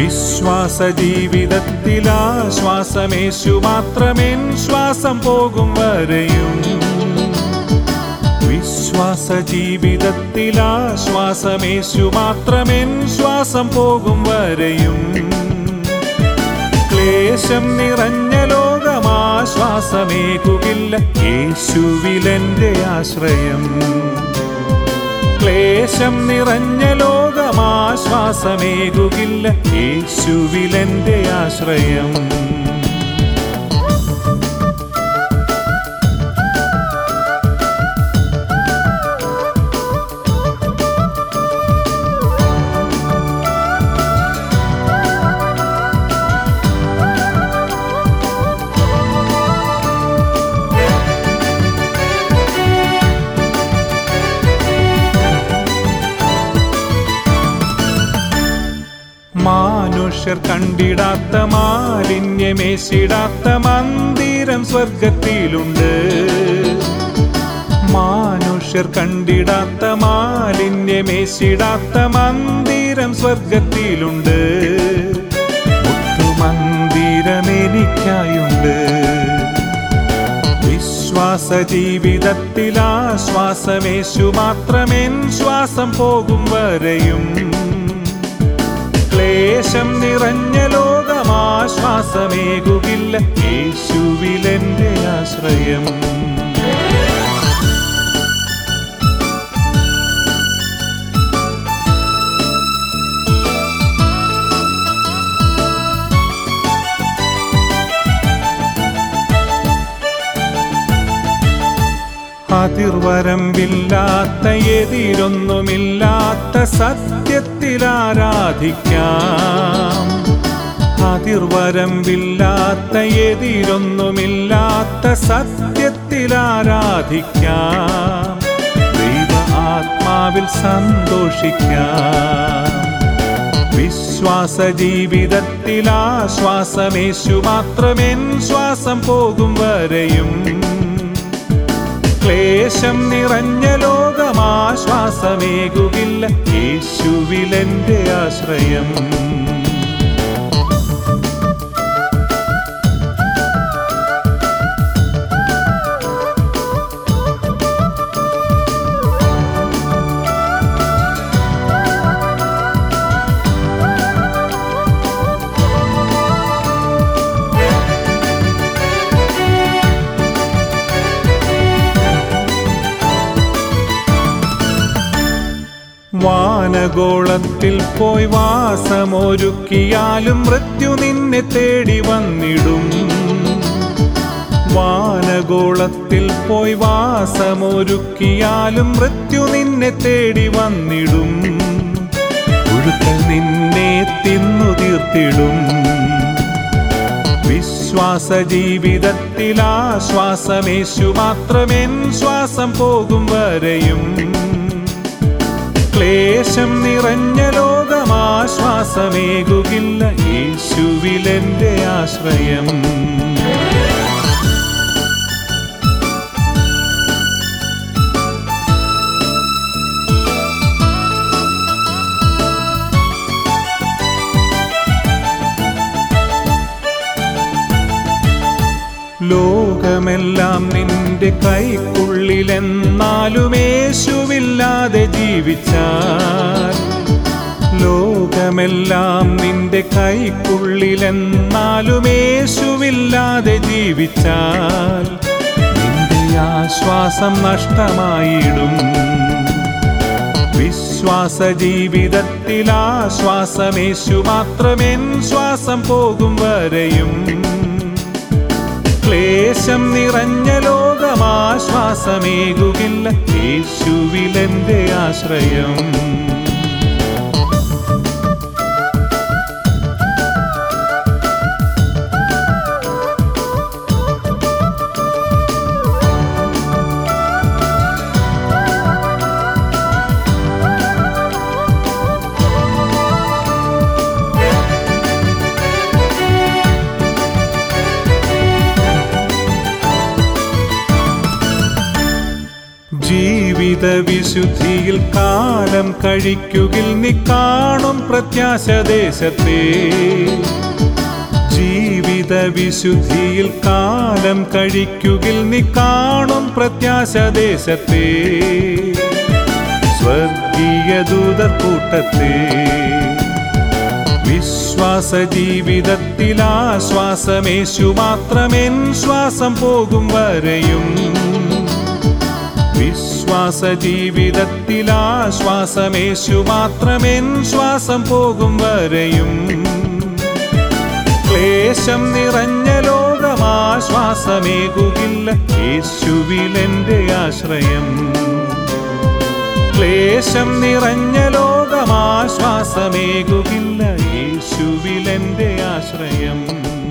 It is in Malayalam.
വിശ്വാസ ജീവിതത്തിൽ ആശ്വാസമേശു മാത്രമേൻ ശ്വാസം പോകും വരെയും വിശ്വാസ ജീവിതത്തിൽ ആശ്വാസമേശു മാത്രമേൻ ശ്വാസം പോകും വരെയും ക്ലേശം നിറഞ്ഞ ലോകമാശ്വാസമേകുകില്ല യേശുവിലെന്റെ ആശ്രയം ക്ലേശം നിറഞ്ഞ ലോകമാശ്വാസമേകുകില്ല യേശുവിലെന്റെ ആശ്രയം മാനുഷ്യർ കണ്ടിടാത്ത മാലിന്യമേശിടാത്ത മന്ദിരം സ്വർഗത്തിലുണ്ട് മാനുഷ്യർ കണ്ടിടാത്ത മാലിന്യമേശിടാത്ത മന്ദിരം സ്വർഗത്തിലുണ്ട് മന്ദിരം എനിക്കായുണ്ട് വിശ്വാസ ജീവിതത്തിൽ ആശ്വാസമേശു മാത്രമേൻ ശ്വാസം പോകും വരെയും ക്ലേശം നിറഞ്ഞ ലോകമാശ്വാസമേകുകില്ല യേശുവിലെന്റെ ആശ്രയം അതിർവരമ്പില്ലാത്ത എതിരൊന്നുമില്ലാത്ത സത്യത്തിൽ ആരാധിക്കാം അതിർവരമ്പില്ലാത്ത എതിരൊന്നുമില്ലാത്ത സത്യത്തിൽ ആരാധിക്കാം ദൈവ ആത്മാവിൽ സന്തോഷിക്കാം വിശ്വാസ ജീവിതത്തിൽ ആശ്വാസമേശു മാത്രമേൻ ശ്വാസം പോകും വരെയും ക്ലേശം നിറഞ്ഞ ലോകമാശ്വാസമേകുകില്ല യേശുവിലെന്റെ ആശ്രയം വാനഗോളത്തിൽ പോയി വാസമൊരുക്കിയാലും മൃത്യു നിന്നെ തേടി വന്നിടും വാനഗോളത്തിൽ പോയി വാസമൊരുക്കിയാലും മൃത്യു നിന്നെ തേടി വന്നിടും ഒഴുക്കൽ നിന്നെ തിന്നു തീർത്തിടും വിശ്വാസ ജീവിതത്തിൽ ആശ്വാസമേശു മാത്രമേൻ ശ്വാസം പോകും വരെയും ക്ലേശം നിറഞ്ഞ ലോകമാശ്വാസമേകുകില്ല യേശുവിലെന്റെ ആശ്രയം ലോകമെല്ലാം നിന്റെ കൈക്കുള്ളിലെന്നാലും യേശുവില്ലാതെ ജീവിച്ചാൽ ലോകമെല്ലാം നിന്റെ കൈക്കുള്ളിലെന്നാലും യേശുവില്ലാതെ ജീവിച്ചാൽ നിന്റെ ആശ്വാസം നഷ്ടമായിടും വിശ്വാസ ജീവിതത്തിൽ ആശ്വാസമേശു മാത്രമേൻ ശ്വാസം പോകും വരെയും ക്ലേശം നിറഞ്ഞ ലോകമാശ്വാസമേകുകില്ല യേശുവിലെന്റെ ആശ്രയം ജീവിത വിശുദ്ധിയിൽ കാലം കഴിക്കുകിൽ നീ കാണും പ്രത്യാശദേശത്തെ ജീവിത വിശുദ്ധിയിൽ കാലം കഴിക്കുകിൽ നീ കാണും പ്രത്യാശദേശത്തെ സ്വർഗീയ ദൂതർ കൂട്ടത്തെ വിശ്വാസ ജീവിതത്തിൽ ആശ്വാസമേശു മാത്രമെൻ ശ്വാസം പോകും വരെയും വിശ്വാസ ജീവിതത്തിൽ ആശ്വാസമേശു മാത്രമെൻ ശ്വാസം പോകും വരെയും ക്ലേശം നിറഞ്ഞ ലോകമാശ്വാസമേകുകില്ല യേശുവിലെന്റെ ആശ്രയം ക്ലേശം നിറഞ്ഞ ലോകമാശ്വാസമേകുകില്ല യേശുവിലെന്റെ ആശ്രയം